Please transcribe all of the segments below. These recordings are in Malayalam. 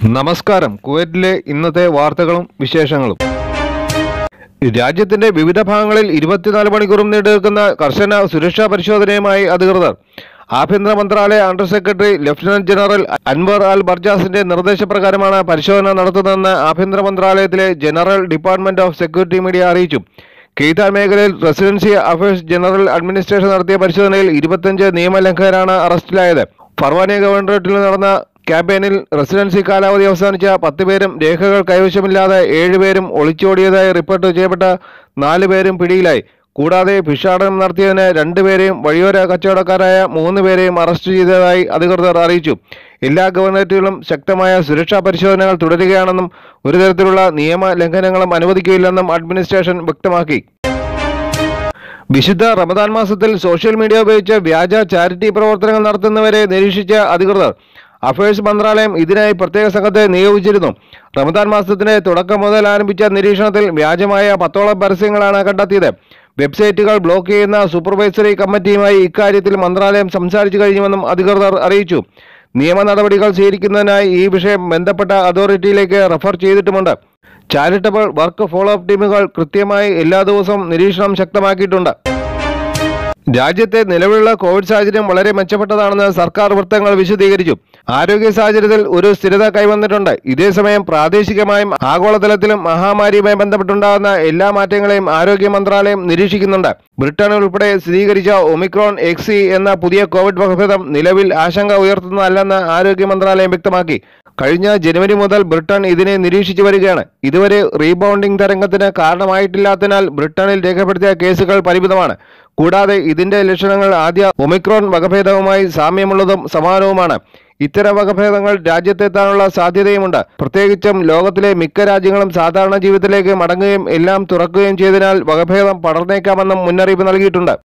നമസ്കാരം കുവൈറ്റിലെ ഇന്നത്തെ വാർത്തകളും വിശേഷങ്ങളും രാജ്യത്തിന്റെ വിവിധ ഭാഗങ്ങളിൽ ഇരുപത്തിനാല് മണിക്കൂറും നീണ്ടുനിൽക്കുന്ന കർശന സുരക്ഷാ പരിശോധനയുമായി അധികൃതർ ആഭ്യന്തര മന്ത്രാലയ under secretary lieutenant general Anwar Al ബർജാസിന്റെ നിർദ്ദേശപ്രകാരമാണ് പരിശോധന നടത്തുന്നതെന്ന് ആഭ്യന്തര മന്ത്രാലയത്തിലെ general department of security media അറിയിച്ചു കെയ്താൻ മേഖലയിൽ റെസിഡൻസി അഫയേഴ്സ് ജനറൽ അഡ്മിനിസ്ട്രേഷൻ നടത്തിയ പരിശോധനയിൽ ഇരുപത്തിയഞ്ച് നിയമലംഘകരാണ് അറസ്റ്റിലായത് ഫർവാനിയ ഗവർണറേറ്റിൽ നടന്ന ക്യാമ്പയിനിൽ റെസിഡൻസി കാലാവധി അവസാനിച്ച പത്ത് പേരും രേഖകൾ കൈവശമില്ലാതെ ഏഴുപേരും ഒളിച്ചോടിയതായി റിപ്പോർട്ട് ചെയ്യപ്പെട്ട നാല് പേരും പിടിയിലായി കൂടാതെ ഭിക്ഷാടനം നടത്തിയതിന് രണ്ടുപേരെയും വഴിയോര കച്ചവടക്കാരായ മൂന്ന് പേരെയും അറസ്റ്റ് ചെയ്തതായി അധികൃതർ അറിയിച്ചു എല്ലാ ഗവർണറേറ്റുകളും ശക്തമായ സുരക്ഷാ പരിശോധനകൾ തുടരുകയാണെന്നും ഒരു തരത്തിലുള്ള നിയമ ലംഘനങ്ങളും അനുവദിക്കില്ലെന്നും അഡ്മിനിസ്ട്രേഷൻ വ്യക്തമാക്കി വിശുദ്ധ റമദാൻ മാസത്തിൽ സോഷ്യൽ മീഡിയ ഉപയോഗിച്ച് വ്യാജ ചാരിറ്റി പ്രവർത്തനങ്ങൾ നടത്തുന്നവരെ നിരീക്ഷിച്ച അധികൃതർ അഫയേഴ്സ് മന്ത്രാലയം ഇതിനായി പ്രത്യേക സംഘത്തെ നിയോഗിച്ചിരുന്നു റമദാൻ മാസത്തിന്റെ തുടക്കം മുതൽ ആരംഭിച്ച നിരീക്ഷണത്തിൽ വ്യാജമായ പത്തോളം പരസ്യങ്ങളാണ് കണ്ടെത്തിയത് വെബ്സൈറ്റുകൾ ബ്ലോക്ക് ചെയ്യുന്ന സൂപ്പർവൈസറി കമ്മിറ്റിയുമായി ഇക്കാര്യത്തിൽ മന്ത്രാലയം സംസാരിച്ചു കഴിഞ്ഞുവെന്നും അധികൃതർ അറിയിച്ചു നിയമ നടപടികൾ സ്വീകരിക്കുന്നതിനായി ഈ വിഷയം ബന്ധപ്പെട്ട അതോറിറ്റിയിലേക്ക് റഫർ ചെയ്തിട്ടുമുണ്ട് ചാരിറ്റബിൾ വർക്ക് ഫോളോ അപ്പ് ടീമുകൾ കൃത്യമായി എല്ലാ ദിവസവും നിരീക്ഷണം ശക്തമാക്കിയിട്ടുണ്ട് രാജ്യത്തെ നിലവിലുള്ള കോവിഡ് സാഹചര്യം വളരെ മെച്ചപ്പെട്ടതാണെന്ന് സർക്കാർ വൃത്തങ്ങൾ വിശദീകരിച്ചു ആരോഗ്യ സാഹചര്യത്തിൽ ഒരു സ്ഥിരത കൈവന്നിട്ടുണ്ട് ഇതേസമയം പ്രാദേശികമായും ആഗോളതലത്തിലും മഹാമാരിയുമായി ബന്ധപ്പെട്ടുണ്ടാകുന്ന എല്ലാ മാറ്റങ്ങളെയും ആരോഗ്യ മന്ത്രാലയം നിരീക്ഷിക്കുന്നുണ്ട് ബ്രിട്ടൻ ഉൾപ്പെടെ സ്ഥിരീകരിച്ച ഒമിക്രോൺ എക്സി എന്ന പുതിയ കോവിഡ് വകഭേദം നിലവിൽ ആശങ്ക ഉയർത്തുന്നതല്ലെന്ന് ആരോഗ്യ മന്ത്രാലയം വ്യക്തമാക്കി കഴിഞ്ഞ ജനുവരി മുതൽ ബ്രിട്ടൻ ഇതിനെ നിരീക്ഷിച്ചു വരികയാണ് ഇതുവരെ റീബൗണ്ടിംഗ് തരംഗത്തിന് കാരണമായിട്ടില്ലാത്തതിനാൽ ബ്രിട്ടനിൽ രേഖപ്പെടുത്തിയ കേസുകൾ പരിമിതമാണ് കൂടാതെ ഇതിന്റെ ലക്ഷണങ്ങൾ ആദ്യ ഒമിക്രോൺ വകഭേദവുമായി സാമ്യമുള്ളതും സമാനവുമാണ് ഇത്തരം വകഭേദങ്ങൾ രാജ്യത്തെത്താനുള്ള സാധ്യതയുമുണ്ട് പ്രത്യേകിച്ചും ലോകത്തിലെ മിക്ക രാജ്യങ്ങളും സാധാരണ ജീവിതത്തിലേക്ക് മടങ്ങുകയും എല്ലാം തുറക്കുകയും ചെയ്തതിനാൽ വകഭേദം പടർന്നേക്കാമെന്നും മുന്നറിയിപ്പ് നൽകിയിട്ടുണ്ട്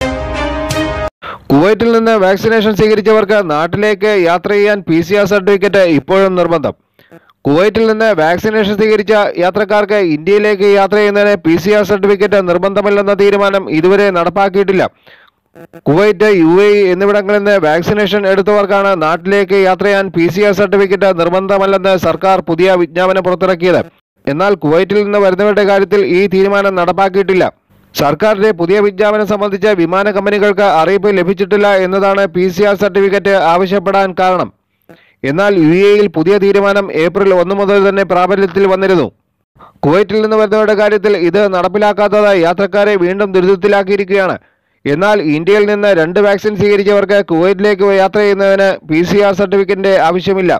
കുവൈറ്റിൽ നിന്ന് വാക്സിനേഷൻ സ്വീകരിച്ചവർക്ക് നാട്ടിലേക്ക് യാത്ര ചെയ്യാൻ പി സി ആർ സർട്ടിഫിക്കറ്റ് ഇപ്പോഴും നിർബന്ധം കുവൈറ്റിൽ നിന്ന് വാക്സിനേഷൻ സ്വീകരിച്ച യാത്രക്കാർക്ക് ഇന്ത്യയിലേക്ക് യാത്ര ചെയ്യുന്നതിന് പി സി ആർ സർട്ടിഫിക്കറ്റ് നിർബന്ധമില്ലെന്ന തീരുമാനം ഇതുവരെ നടപ്പാക്കിയിട്ടില്ല കുവൈറ്റ് യു എ ഇ എന്നിവിടങ്ങളിൽ നിന്ന് വാക്സിനേഷൻ എടുത്തവർക്കാണ് നാട്ടിലേക്ക് യാത്ര ചെയ്യാൻ പി സി ആർ സർട്ടിഫിക്കറ്റ് നിർബന്ധമല്ലെന്ന് സർക്കാർ പുതിയ വിജ്ഞാപനം പുറത്തിറക്കിയത് എന്നാൽ കുവൈറ്റിൽ നിന്ന് വരുന്നവരുടെ കാര്യത്തിൽ ഈ തീരുമാനം നടപ്പാക്കിയിട്ടില്ല സർക്കാരിന്റെ പുതിയ വിജ്ഞാപനം സംബന്ധിച്ച് വിമാന കമ്പനികൾക്ക് അറിയിപ്പ് ലഭിച്ചിട്ടില്ല എന്നതാണ് പി സി ആർ സർട്ടിഫിക്കറ്റ് ആവശ്യപ്പെടാൻ കാരണം എന്നാൽ യു എയിൽ പുതിയ തീരുമാനം ഏപ്രിൽ ഒന്ന് മുതൽ തന്നെ പ്രാബല്യത്തിൽ വന്നിരുന്നു കുവൈറ്റിൽ നിന്ന് വരുന്നവരുടെ കാര്യത്തിൽ ഇത് നടപ്പിലാക്കാത്തത് യാത്രക്കാരെ വീണ്ടും ദുരിതത്തിലാക്കിയിരിക്കുകയാണ് എന്നാൽ ഇന്ത്യയിൽ നിന്ന് രണ്ട് വാക്സിൻ സ്വീകരിച്ചവർക്ക് കുവൈറ്റിലേക്ക് യാത്ര ചെയ്യുന്നതിന് പി സി ആർ സർട്ടിഫിക്കറ്റിന്റെ ആവശ്യമില്ല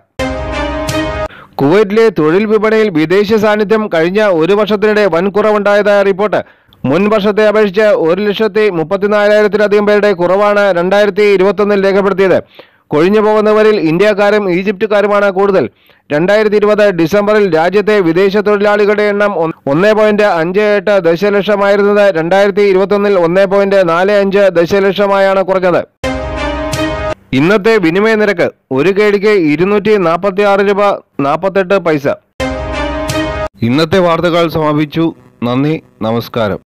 കുവൈറ്റിലെ തൊഴിൽ വിപണിയിൽ വിദേശ സാന്നിധ്യം കഴിഞ്ഞ ഒരു വർഷത്തിനിടെ വൻ കുറവുണ്ടായതായ റിപ്പോർട്ട് മുൻ വർഷത്തെ അപേക്ഷിച്ച് ഒരു ലക്ഷത്തി മുപ്പത്തിനാലായിരത്തിലധികം പേരുടെ കുറവാണ് രണ്ടായിരത്തി ഇരുപത്തൊന്നിൽ രേഖപ്പെടുത്തിയത് കൊഴിഞ്ഞു പോകുന്നവരിൽ ഇന്ത്യക്കാരും ഈജിപ്തുകാരുമാണ് കൂടുതൽ രണ്ടായിരത്തി ഇരുപത് ഡിസംബറിൽ രാജ്യത്തെ വിദേശ തൊഴിലാളികളുടെ എണ്ണം ഒന്ന് പോയിന്റ് അഞ്ച് എട്ട് ദശലക്ഷമായിരുന്നത് രണ്ടായിരത്തി ഇരുപത്തൊന്നിൽ ഒന്ന് പോയിന്റ് നാല് അഞ്ച് ദശലക്ഷമായാണ് കുറഞ്ഞത് ഇന്നത്തെ വിനിമയ നിരക്ക് ഒരു കേടിക്ക് ഇരുന്നൂറ്റി നാൽപ്പത്തി ആറ് രൂപ നാൽപ്പത്തെട്ട് പൈസ ഇന്നത്തെ വാർത്തകൾ സമാപിച്ചു നന്ദി നമസ്കാരം